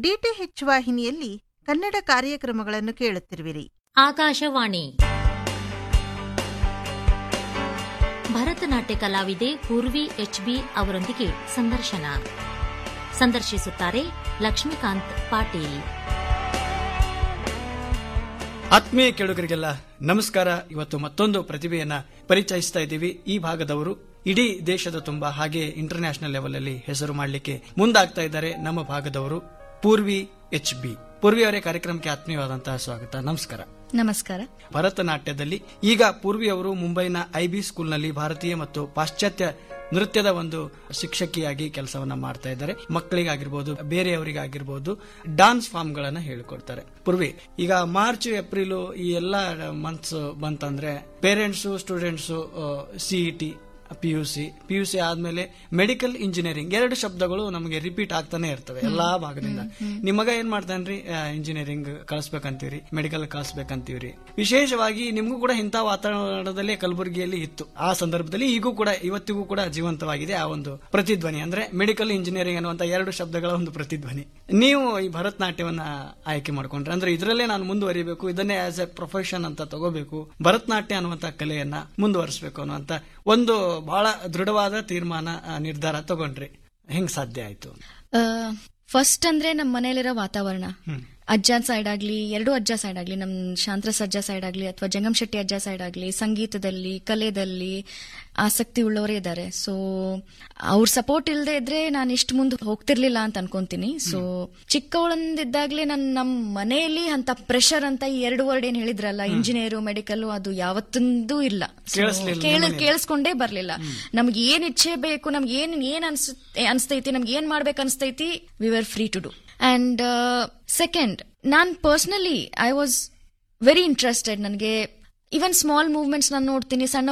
DTH ವಾಹಿನಿಯಲ್ಲಿ ಕನ್ನಡ ಕಾರ್ಯಕ್ರಮಗಳನ್ನು ಕೇಳುತ್ತಿರುವಿರಿ ಆಕಾಶವಾಣಿ ಭರತನಾಟ್ಯ ಕಲಾವಿದೆ ಪೂರ್ವಿ ಎಚ್ಬಿ ಅವರೊಂದಿಗೆ ಸಂದರ್ಶನ ಸಂದರ್ಶಿಸುತ್ತಾರೆ ಲಕ್ಷ್ಮೀಕಾಂತ್ ಪಾಟೀಲ್ ಆತ್ಮೀಯ ಕೇಳುಗರಿಗೆಲ್ಲ ನಮಸ್ಕಾರ ಇವತ್ತು ಮತ್ತೊಂದು ಪ್ರತಿಭೆಯನ್ನ ಪರಿಚಯಿಸ್ತಾ ಇದ್ದೀವಿ ಈ ಭಾಗದವರು ಇಡೀ ದೇಶದ ತುಂಬ ಹಾಗೆ ಇಂಟರ್ನ್ಯಾಷನಲ್ ಲೆವೆಲ್ ಅಲ್ಲಿ ಹೆಸರು ಮಾಡಲಿಕ್ಕೆ ಮುಂದಾಗ್ತಾ ಇದ್ದಾರೆ ನಮ್ಮ ಭಾಗದವರು ಪೂರ್ವಿ ಎಚ್ ಬಿ ಪೂರ್ವಿ ಅವರೇ ಕಾರ್ಯಕ್ರಮಕ್ಕೆ ಆತ್ಮೀಯವಾದಂತಹ ಸ್ವಾಗತ ನಮಸ್ಕಾರ ನಮಸ್ಕಾರ ಭರತನಾಟ್ಯದಲ್ಲಿ ಈಗ ಪೂರ್ವಿ ಅವರು ಮುಂಬೈನ ಐಬಿ ಸ್ಕೂಲ್ನಲ್ಲಿ ಭಾರತೀಯ ಮತ್ತು ಪಾಶ್ಚಾತ್ಯ ನೃತ್ಯದ ಒಂದು ಶಿಕ್ಷಕಿಯಾಗಿ ಕೆಲಸವನ್ನ ಮಾಡ್ತಾ ಇದ್ದಾರೆ ಮಕ್ಕಳಿಗಾಗಿರ್ಬೋದು ಬೇರೆಯವರಿಗಾಗಿರ್ಬೋದು ಡಾನ್ಸ್ ಫಾರ್ಮ್ ಗಳನ್ನ ಹೇಳಿಕೊಡ್ತಾರೆ ಪೂರ್ವಿ ಈಗ ಮಾರ್ಚ್ ಏಪ್ರಿಲ್ ಈ ಎಲ್ಲ ಮಂತ್ಸ್ ಬಂತಂದ್ರೆ parents students CET P U C P U C ಆದ್ಮೇಲೆ ಮೆಡಿಕಲ್ ಇಂಜಿನಿಯರಿಂಗ್ ಎರಡು ಶಬ್ದಗಳು ನಮಗೆ ರಿಪೀಟ್ ಆಗ್ತಾನೆ ಇರ್ತವೆ ಎಲ್ಲಾ ಭಾಗದಿಂದ ನಿಮಗ ಏನ್ ಮಾಡ್ತಾನ್ರಿ ಇಂಜಿನಿಯರಿಂಗ್ ಕಳಿಸ್ಬೇಕಂತೀವ್ರಿ ಮೆಡಿಕಲ್ ಕಳಿಸ್ಬೇಕಂತೀವ್ರಿ ವಿಶೇಷವಾಗಿ ನಿಮಗೂ ಕೂಡ ಇಂಥ ವಾತಾವರಣದಲ್ಲೇ ಕಲಬುರಗಿಯಲ್ಲಿ ಇತ್ತು ಆ ಸಂದರ್ಭದಲ್ಲಿ ಈಗೂ ಕೂಡ ಇವತ್ತಿಗೂ ಕೂಡ ಜೀವಂತವಾಗಿದೆ ಆ ಒಂದು ಪ್ರತಿಧ್ವನಿ ಅಂದ್ರೆ ಮೆಡಿಕಲ್ ಇಂಜಿನಿಯರಿಂಗ್ ಅನ್ನುವಂತ ಎರಡು ಶಬ್ದಗಳ ಒಂದು ಪ್ರತಿಧ್ವನಿ ನೀವು ಈ ಭರತನಾಟ್ಯವನ್ನ ಆಯ್ಕೆ ಮಾಡ್ಕೊಂಡ್ರೆ ಅಂದ್ರೆ ಇದರಲ್ಲೇ ನಾನು ಮುಂದುವರಿಬೇಕು ಇದನ್ನೇ ಆಸ್ ಎ ಪ್ರೊಫೆಷನ್ ಅಂತ ತಗೋಬೇಕು ಭರತನಾಟ್ಯ ಅನ್ನುವಂತ ಕಲೆಯನ್ನ ಮುಂದುವರಿಸಬೇಕು ಅನ್ನುವಂತ ಒಂದು ಬಹಳ ದೃಢವಾದ ತೀರ್ಮಾನ ಆ, ನಿರ್ಧಾರ ತಗೊಂಡ್ರಿ ಹೆಂಗ್ ಸಾಧ್ಯ ಆಯ್ತು ಫಸ್ಟ್ ಅಂದ್ರೆ ನಮ್ಮ ಮನೇಲಿರೋ ವಾತಾವರಣ ಅಜ್ಜ ಸೈಡ್ ಆಗ್ಲಿ ಎರಡು ಅಜ್ಜ ಸೈಡ್ ಆಗ್ಲಿ ನಮ್ ಶಾಂತ್ರಸ್ ಅಜ್ಜ ಸೈಡ್ ಆಗ್ಲಿ ಅಥವಾ ಜಂಗಮ್ ಶೆಟ್ಟಿ ಅಜ್ಜ ಸೈಡ್ ಆಗ್ಲಿ ಸಂಗೀತದಲ್ಲಿ ಕಲೆಯಲ್ಲಿ ಆಸಕ್ತಿ ಉಳ್ಳವರೇ ಇದ್ದಾರೆ ಸೊ ಅವ್ರ ಸಪೋರ್ಟ್ ಇಲ್ಲದೆ ಇದ್ರೆ ನಾನು ಇಷ್ಟು ಮುಂದೆ ಹೋಗ್ತಿರ್ಲಿಲ್ಲ ಅಂತ ಅನ್ಕೊಂತೀನಿ ಸೊ ಚಿಕ್ಕವಳಂದಿದ್ದಾಗ್ಲೇ ನನ್ ನಮ್ ಮನೆಯಲ್ಲಿ ಅಂತ ಪ್ರೆಷರ್ ಅಂತ ಈ ಎರಡು ವರ್ಡ್ ಏನ್ ಹೇಳಿದ್ರಲ್ಲ ಇಂಜಿನಿಯರ್ ಮೆಡಿಕಲ್ ಅದು ಯಾವತ್ತೊಂದು ಇಲ್ಲ So, ಕೇಳಿಸ್ಲಿಲ್ಲ ಕೇಳ ನಿಮ್ಮನೇಲಿ? ಕೇಳಿಸ್ಕೊಂಡೇ ಬರ್ಲಿಲ್ಲ ನಮ್ಗೆ ಏನ್ ಇಚ್ಛೆ ಬೇಕು ನಮ್ಗೆ ಏನ್ ಏನ್ ಅನ್ಸ್ ಅನ್ಸ್ತೈತಿ ನಮ್ಗೆ ಏನ್ ಮಾಡ್ಬೇಕು ಅನ್ಸ್ತೈತಿ we are free to do and second ನಾನ್ personally I was very interested ನನಗೆ ಇವನ್ ಸ್ಮಾಲ್ ಮೂವ್ಮೆಂಟ್ಸ್ ನಾನು ನೋಡ್ತೀನಿ ಸಣ್ಣ